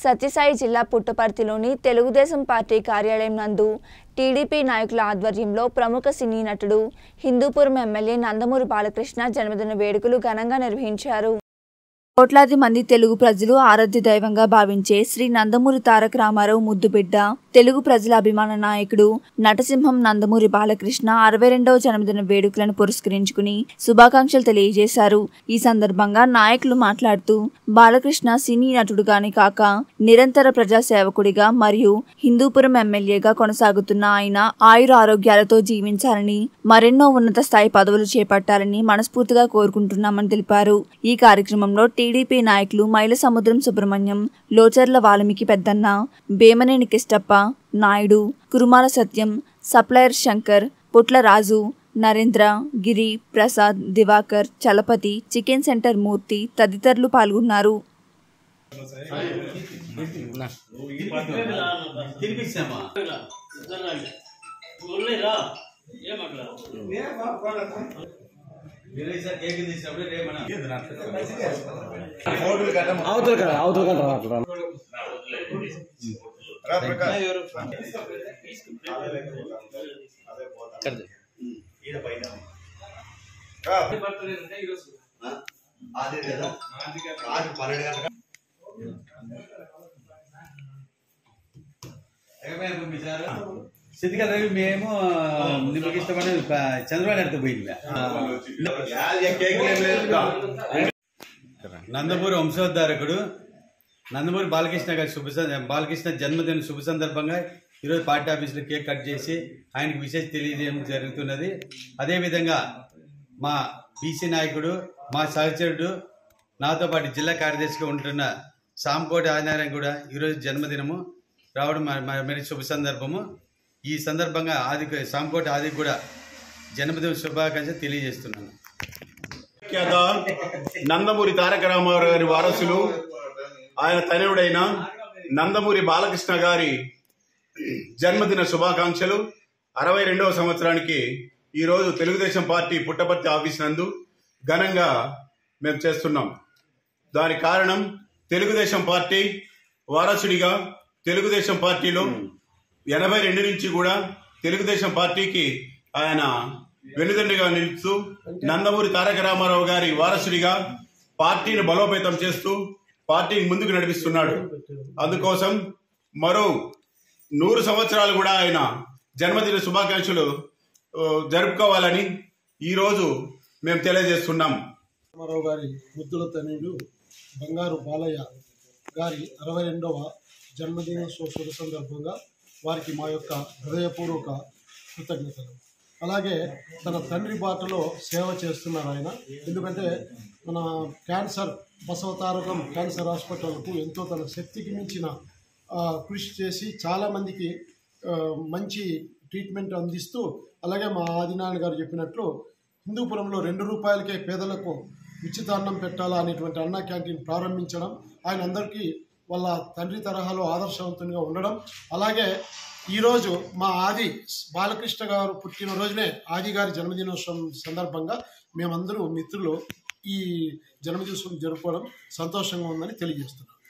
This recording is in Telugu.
సత్యసాయి జిల్లా పుట్టపర్తిలోని తెలుగుదేశం పార్టీ కార్యాలయం నందు టీడీపీ నాయకుల ఆధ్వర్యంలో ప్రముఖ సినీ నటుడు హిందూపురం ఎమ్మెల్యే నందమూరి బాలకృష్ణ జన్మదిన వేడుకలు ఘనంగా నిర్వహించారు కోట్లాది మంది తెలుగు ప్రజలు ఆరాధ్య దైవంగా భావించే శ్రీ నందమూరి తారక రామారావు ముద్దుబిడ్డ తెలుగు ప్రజల అభిమాన నాయకుడు నటసింహం నందమూరి బాలకృష్ణ అరవై రెండవ జన్మదిన వేడుకలను పురస్కరించుకుని శుభాకాంక్షలు తెలియజేశారు ఈ సందర్భంగా నాయకులు మాట్లాడుతూ బాలకృష్ణ సినీ నటుడుగానే కాక నిరంతర ప్రజా సేవకుడిగా మరియు హిందూపురం ఎమ్మెల్యేగా కొనసాగుతున్న ఆయన ఆయుర ఆరోగ్యాలతో జీవించాలని మరెన్నో ఉన్నత స్థాయి పదవులు చేపట్టాలని మనస్ఫూర్తిగా కోరుకుంటున్నామని తెలిపారు ఈ కార్యక్రమంలో టీడీపీ నాయకులు మైల సముద్రం Subrahmanyam Locharla Valmiki Peddanna Bhimaneni Kishtappa Naidu Kurumala Satyam supplier Shankar Putla Raju Narendra Giri Prasad Divakar Chalapathi chicken centre Murthy తదితరులు పాల్గొన్నారు తినిపిస్తామా మీరు ఈసారి కేక్ తీసినప్పుడు రేమన్నా అవతల కదా అవతల కదా అట్లా అదే కదా రాత్రి పన్నెండు గంటల ఎక్కడికి పంపించారు సిద్ధికల్ రవి మేము నిమ్మకి ఇష్టమైన చంద్రబాబు గారితో పోయింది నందమూరి వంశోద్ధారకుడు నందమూరి బాలకృష్ణ గారి శుభ సం- బాలకృష్ణ జన్మదిన శుభ సందర్భంగా ఈరోజు పార్టీ ఆఫీసులో కేక్ కట్ చేసి ఆయనకు విశేష తెలియజేయడం జరుగుతున్నది అదేవిధంగా మా బీసీ నాయకుడు మా సహచరుడు నాతో పాటు జిల్లా కార్యదర్శిగా ఉంటున్న సాంకోటి ఆదినారాయణ కూడా ఈరోజు జన్మదినము రావడం మ- మ- మరి శుభ సందర్భము ఈ సందర్భంగా ఆది సాంకోటి ఆది కూడా జన్మదిన శుభాకాంక్షలు తెలియజేస్తున్నాను వ్యాఖ్యాత నందమూరి తారక రామారావు గారి వారసులు ఆయన తనయుడైన నందమూరి బాలకృష్ణ గారి జన్మదిన శుభాకాంక్షలు అరవై రెండవ సంవత్సరానికి ఈరోజు తెలుగుదేశం పార్టీ పుట్టపర్తి ఆఫీస్ నందు ఘనంగా మేము చేస్తున్నాం దాని కారణం తెలుగుదేశం పార్టీ వారసుడిగా తెలుగుదేశం పార్టీలో ఎనభై రెండు నుంచి కూడా తెలుగుదేశం పార్టీకి ఆయన వెనుదండిగా నిలుస్తూ నందమూరి తారక రామారావు గారి వారసుడిగా పార్టీని బలోపేతం చేస్తూ పార్టీని ముందుకు నడిపిస్తున్నాడు అందుకోసం మరో నూరు సంవత్సరాలు కూడా ఆయన జన్మదిన శుభాకాంక్షలు ఆ, జరుపుకోవాలని ఈరోజు మేము తెలియజేస్తున్నాం రామారావు గారి ముద్దుల తనయుడు బంగారు బాలయ్య గారి అరవై రెండవ జన్మదిన శుభ సందర్భంగా వారికి మా యొక్క హృదయపూర్వక కృతజ్ఞతలు అలాగే తన తండ్రి బాటలో సేవ చేస్తున్నారు ఆయన ఎందుకంటే మన క్యాన్సర్ బసవతారకం క్యాన్సర్ హాస్పిటల్కు ఎంతో తన శక్తికి మించిన ఆ, కృషి చేసి చాలామందికి ఆ, మంచి ట్రీట్మెంట్ అందిస్తూ అలాగే మా ఆదినారాయణ గారు చెప్పినట్లు హిందూపురంలో రెండు రూపాయలకే పేదలకు ఉచిత అన్నం పెట్టాలా అనేటువంటి అన్న క్యాంటీన్ ప్రారంభించడం ఆయన అందరికీ వాళ్ళ తండ్రి తరహాలో ఆదర్శవంతునిగా ఉండడం అలాగే ఈరోజు మా ఆది బాలకృష్ణ గారు పుట్టినరోజునే ఆది గారి జన్మదినోత్సవం సందర్భంగా మేమందరూ మిత్రులు ఈ జన్మదినోత్సవం జరుపుకోవడం సంతోషంగా ఉందని తెలియజేస్తున్నాం